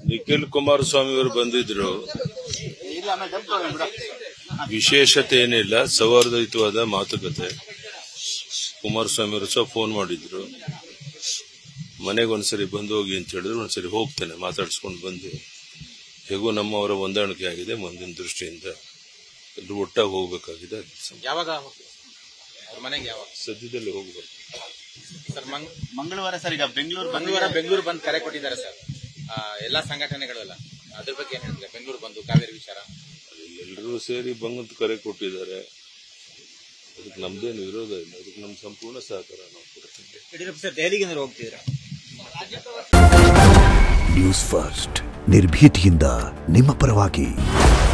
ನಿಖಿಲ್ ಕುಮಾರಸ್ವಾಮಿ ಅವರು ಬಂದಿದ್ರು ವಿಶೇಷತೆ ಏನಿಲ್ಲ ಸೌಹಾರ್ದಯುತವಾದ ಮಾತುಕತೆ ಕುಮಾರಸ್ವಾಮಿ ಅವರು ಸಹ ಫೋನ್ ಮಾಡಿದ್ರು ಮನೆಗೆ ಒಂದ್ಸರಿ ಬಂದು ಹೋಗಿ ಅಂತ ಹೇಳಿದ್ರು ಒಂದ್ಸರಿ ಹೋಗ್ತೇನೆ ಮಾತಾಡಿಸ್ಕೊಂಡು ಬಂದು ಹೇಗೂ ನಮ್ಮವರ ಹೊಂದಾಣಿಕೆ ಆಗಿದೆ ಮುಂದಿನ ದೃಷ್ಟಿಯಿಂದ ಎಲ್ಲರೂ ಒಟ್ಟಾಗಿ ಹೋಗ್ಬೇಕಾಗಿದೆ ಅದು ಸಮ- ಯಾವಾಗ ಅವ್ರ ಮನೆಗೆ ಯಾವಾಗ ಸದ್ಯದಲ್ಲಿ ಹೋಗ್ಬೇಕು ಸರ್ ಮಂಗ್ ಮಂಗಳವಾರ ಸರ್ ಈಗ ಬೆಂಗಳೂರು ಮಂಗಳವಾರ ಬೆಂಗಳೂರು ಬಂದು ಕರೆ ಕೊಟ್ಟಿದ್ದಾರೆ ಸರ್ ಆ, ಎಲ್ಲಾ ಸಂಘಟನೆಗಳು ಎಲ್ಲ ಅದ್ರ ಬಗ್ಗೆ ಏನ್ ಹೇಳಿದ್ರೆ ಬೆಂಗಳೂರು ಬಂದು ಕಾವೇರಿ ವಿಚಾರ ಎಲ್ಲರೂ ಸೇರಿ ಬಂಗಂತ ಕರೆ ಕೊಟ್ಟಿದ್ದಾರೆ ಅದಕ್ಕೆ ನಮ್ದೇನು ವಿರೋಧ ಇಲ್ಲ ಅದಕ್ಕೆ ನಮ್ಮ ಸಂಪೂರ್ಣ ಸಹಕಾರ ನಾವು ಕೊಡ್ತೀವಿ ಯಡಿಯೂರಪ್ಪ ಸರ್ ದೆಹಲಿಗೆ ಹೋಗ್ತಿದ್ದೀರಾ ನ್ಯೂಸ್ ಫಸ್ಟ್ ನಿರ್ಭೀತಿಯಿಂದ ನಿಮ್ಮ ಪರವಾಗಿ